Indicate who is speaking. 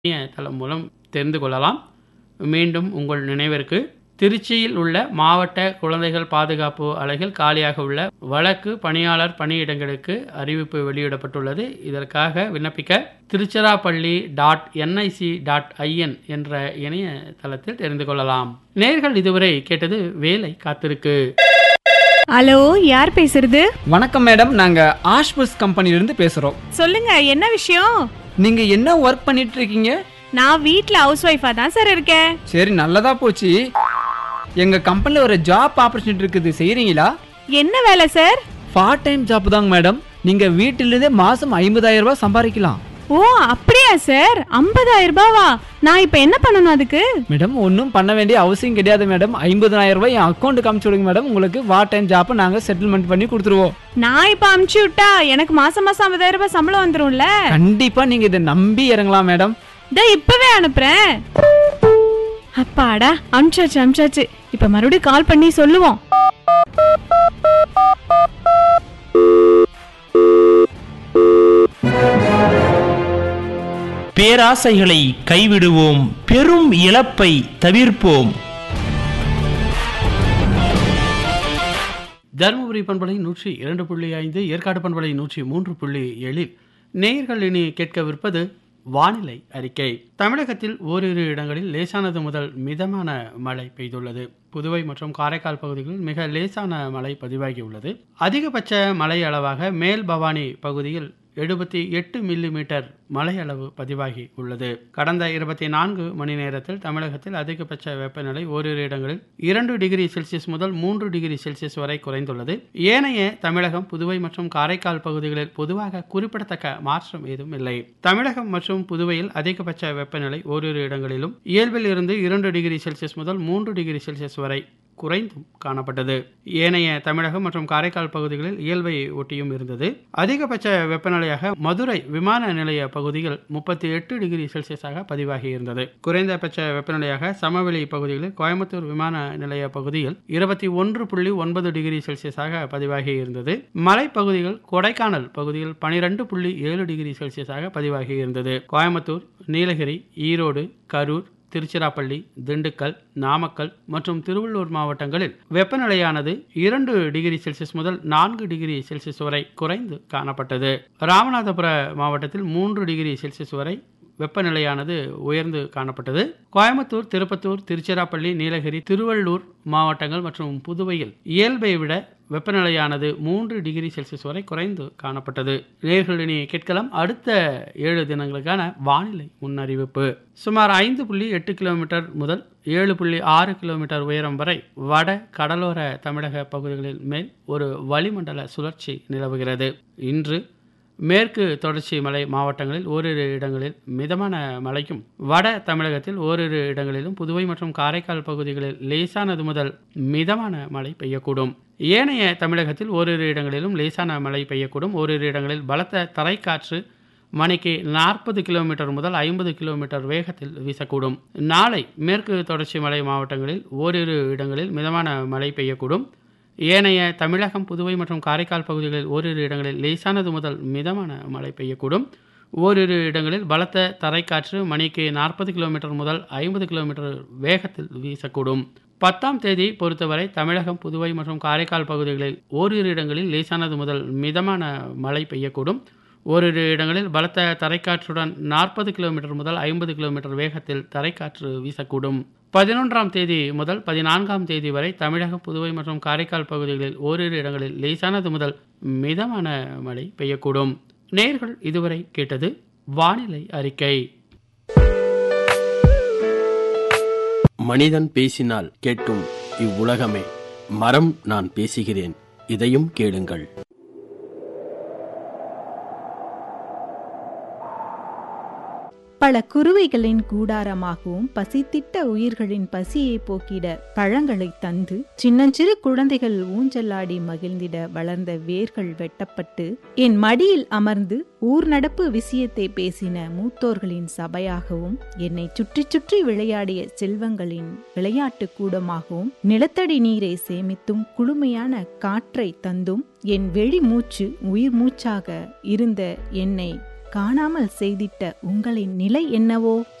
Speaker 1: இணையதளம் மூலம் தெரிந்து கொள்ளலாம் மீண்டும் உங்கள் நினைவிற்கு திருச்சியில் உள்ள மாவட்ட குழந்தைகள் பாதுகாப்பு அலைகள் காலியாக உள்ள வழக்கு பணியாளர் பணியிடங்களுக்கு அறிவிப்பு வெளியிடப்பட்டுள்ளது இதற்காக விண்ணப்பிக்க Tiruchirappalli dot NIC dot IN என்ற இணையதளத்தில் தெரிந்து கொள்ளலாம் நேர்கள் இதுவரை கேட்டது வேலை காத்திருக்கு
Speaker 2: ஹலோ யார் பேசுறது
Speaker 3: வணக்கம் மேடம் நாங்க ஆஷ்புஸ் கம்பெனிலிருந்து பேசுறோம்
Speaker 2: சொல்லுங்க என்ன விஷயம்
Speaker 3: நீங்க என்ன ஒர்க் பண்ணிட்டு இருக்கீங்க
Speaker 2: நான் வீட்ல ஹவுஸ் ஒய்ஃபா தான் சார் இருக்கேன்
Speaker 3: சரி நல்லதா போச்சு எங்க கம்பெனில ஒரு ஜாப் ஆப்பர்ச்சுனிட்டி இருக்குது செய்றீங்களா
Speaker 2: என்ன வேலை சார்
Speaker 3: பார்ட் டைம் ஜாப் தாங்க மேடம் நீங்க வீட்டிலிருந்தே மாசம் ஐம்பதாயிரம் ரூபாய் சம்பாதிக்கலாம்
Speaker 2: ஓ அப்படியா சார் 50000 ரூபாவா நான் இப்ப என்ன பண்ணணும் அதுக்கு
Speaker 3: மேடம் ஒன்றும் பண்ண வேண்டிய அவசியம் கிடையாது மேடம் ஐம்பதாயிரம் ரூபாய் என் அக்கௌண்ட்டுக்கு அமுச்சு விடுங்க மேடம் உங்களுக்கு பார்ட் டைம் ஜாப்பை நாங்கள் செட்டில்மெண்ட் பண்ணி கொடுத்துருவோம்
Speaker 2: நான் இப்ப அமுச்சு விட்டா எனக்கு மாசம் மாசம் 50000 ரூபாய் சம்பளம் வந்துரும்ல
Speaker 3: கண்டிப்பா நீங்க இதை நம்பி இறங்கலாம் மேடம்
Speaker 2: இதோ இப்பவே அனுப்புறேன் அப்பாடா அனுப்பிச்சாச்சு அனுப்பிச்சாச்சு இப்ப மறுபடியும் கால் பண்ணி சொல்லுவோம்
Speaker 4: பேராசைகளை கைவிடுவோம் பெரும் இழப்பை தவிர்ப்போம்
Speaker 1: தருமபுரி பண்பலை நூற்றி இரண்டு புள்ளி ஐந்து ஏற்காடு பண்பலை நூற்றி மூன்று புள்ளி ஏழில் நேயர்கள் இனி கேட்கவிருப்பது வானிலை அறிக்கை தமிழகத்தில் ஓரிரு இடங்களில் லேசானது முதல் மிதமான மழை பெய்துள்ளது புதுவை மற்றும் காரைக்கால் பகுதிகளில் மிக லேசான மழை பதிவாகியுள்ளது அதிகபட்ச மழை அளவாக மேல் பவானி பகுதியில் எழுபத்தி எட்டு மில்லி மீட்டர் மழை அளவு பதிவாகி உள்ளது கடந்த இருபத்தி நான்கு மணி நேரத்தில் தமிழகத்தில் அதிகபட்ச வெப்பநிலை ஓரிரு இடங்களில் இரண்டு டிகிரி செல்சியஸ் முதல் மூன்று டிகிரி செல்சியஸ் வரை குறைந்துள்ளது ஏனைய தமிழகம் புதுவை மற்றும் காரைக்கால் பகுதிகளில் பொதுவாக குறிப்பிடத்தக்க மாற்றம் ஏதும் இல்லை தமிழகம் மற்றும் புதுவையில் அதிகபட்ச வெப்பநிலை ஓரிரு இடங்களிலும் இயல்பில் இருந்து இரண்டு டிகிரி செல்சியஸ் முதல் மூன்று டிகிரி செல்சியஸ் வரை குறைந்தும் காணப்பட்டது ஏனைய தமிழகம் மற்றும் காரைக்கால் பகுதிகளில் இயல்பை ஒட்டியும் இருந்தது அதிகபட்ச வெப்பநிலையாக மதுரை விமான நிலைய பகுதியில் முப்பத்தி எட்டு டிகிரி செல்சியஸாக பதிவாகி இருந்தது குறைந்தபட்ச வெப்பநிலையாக சமவெளி பகுதிகளில் கோயம்புத்தூர் விமான நிலைய பகுதியில் இருபத்தி ஒன்று புள்ளி ஒன்பது டிகிரி செல்சியஸாக பதிவாகி இருந்தது மலைப்பகுதிகள் கொடைக்கானல் பகுதியில் பனிரெண்டு புள்ளி ஏழு டிகிரி செல்சியஸாக பதிவாகி இருந்தது கோயம்புத்தூர் நீலகிரி ஈரோடு கரூர் திருச்சிராப்பள்ளி திண்டுக்கல் நாமக்கல் மற்றும் திருவள்ளூர் மாவட்டங்களில் வெப்பநிலையானது இரண்டு டிகிரி செல்சியஸ் முதல் நான்கு டிகிரி செல்சியஸ் வரை குறைந்து காணப்பட்டது ராமநாதபுர மாவட்டத்தில் மூன்று டிகிரி செல்சியஸ் வரை வெப்பநிலையானது உயர்ந்து காணப்பட்டது கோயம்புத்தூர் திருப்பத்தூர் திருச்சிராப்பள்ளி நீலகிரி திருவள்ளூர் மாவட்டங்கள் மற்றும் புதுவையில் இயல்பை விட வெப்பநிலையானது மூன்று டிகிரி செல்சியஸ் வரை குறைந்து காணப்பட்டது நேர்கள் இனி கேட்கலாம் அடுத்த ஏழு தினங்களுக்கான வானிலை முன்னறிவிப்பு சுமார் ஐந்து புள்ளி எட்டு கிலோமீட்டர் முதல் ஏழு புள்ளி ஆறு கிலோமீட்டர் உயரம் வரை வட கடலோர தமிழக பகுதிகளில் மேல் ஒரு வளிமண்டல சுழற்சி நிலவுகிறது இன்று மேற்கு தொடர்ச்சி மலை மாவட்டங்களில் ஓரிரு இடங்களில் மிதமான மழையும் வட தமிழகத்தில் ஓரிரு இடங்களிலும் புதுவை மற்றும் காரைக்கால் பகுதிகளில் லேசானது முதல் மிதமான மழை பெய்யக்கூடும் ஏனைய தமிழகத்தில் ஓரிரு இடங்களிலும் லேசான மழை பெய்யக்கூடும் ஓரிரு இடங்களில் பலத்த தரைக்காற்று மணிக்கு நாற்பது கிலோமீட்டர் முதல் ஐம்பது கிலோமீட்டர் வேகத்தில் வீசக்கூடும் நாளை மேற்கு தொடர்ச்சி மலை மாவட்டங்களில் ஓரிரு இடங்களில் மிதமான மழை பெய்யக்கூடும் ஏனைய தமிழகம் புதுவை மற்றும் காரைக்கால் பகுதிகளில் ஓரிரு இடங்களில் லேசானது முதல் மிதமான மழை பெய்யக்கூடும் ஓரிரு இடங்களில் பலத்த தரைக்காற்று மணிக்கு நாற்பது கிலோமீட்டர் முதல் ஐம்பது கிலோமீட்டர் வேகத்தில் வீசக்கூடும் பத்தாம் தேதி பொறுத்தவரை தமிழகம் புதுவை மற்றும் காரைக்கால் பகுதிகளில் ஓரிரு இடங்களில் லேசானது முதல் மிதமான மழை பெய்யக்கூடும் ஓரிரு இடங்களில் பலத்த தரைக்காற்றுடன் நாற்பது கிலோமீட்டர் முதல் ஐம்பது கிலோமீட்டர் வேகத்தில் தரைக்காற்று வீசக்கூடும் பதினொன்றாம் தேதி முதல் பதினான்காம் தேதி வரை தமிழகம் புதுவை மற்றும் காரைக்கால் பகுதிகளில் ஓரிரு இடங்களில் லேசானது முதல் மிதமான மழை பெய்யக்கூடும் நேர்கள் இதுவரை கேட்டது வானிலை அறிக்கை
Speaker 5: மனிதன் பேசினால் கேட்கும் இவ்வுலகமே மரம் நான் பேசுகிறேன் இதையும் கேளுங்கள்
Speaker 6: பல குருவிகளின் கூடாரமாகவும் பசித்திட்ட உயிர்களின் பசியை போக்கிட பழங்களை தந்து சின்னஞ்சிறு குழந்தைகள் ஊஞ்சலாடி மகிழ்ந்திட வளர்ந்த வேர்கள் வெட்டப்பட்டு என் மடியில் அமர்ந்து ஊர் நடப்பு விஷயத்தை பேசின மூத்தோர்களின் சபையாகவும் என்னை சுற்றி சுற்றி விளையாடிய செல்வங்களின் விளையாட்டு கூடமாகவும் நிலத்தடி நீரை சேமித்தும் குளுமையான காற்றை தந்தும் என் வெளி மூச்சு உயிர் மூச்சாக இருந்த என்னை காணாமல் செய்திட்ட உங்களின் நிலை என்னவோ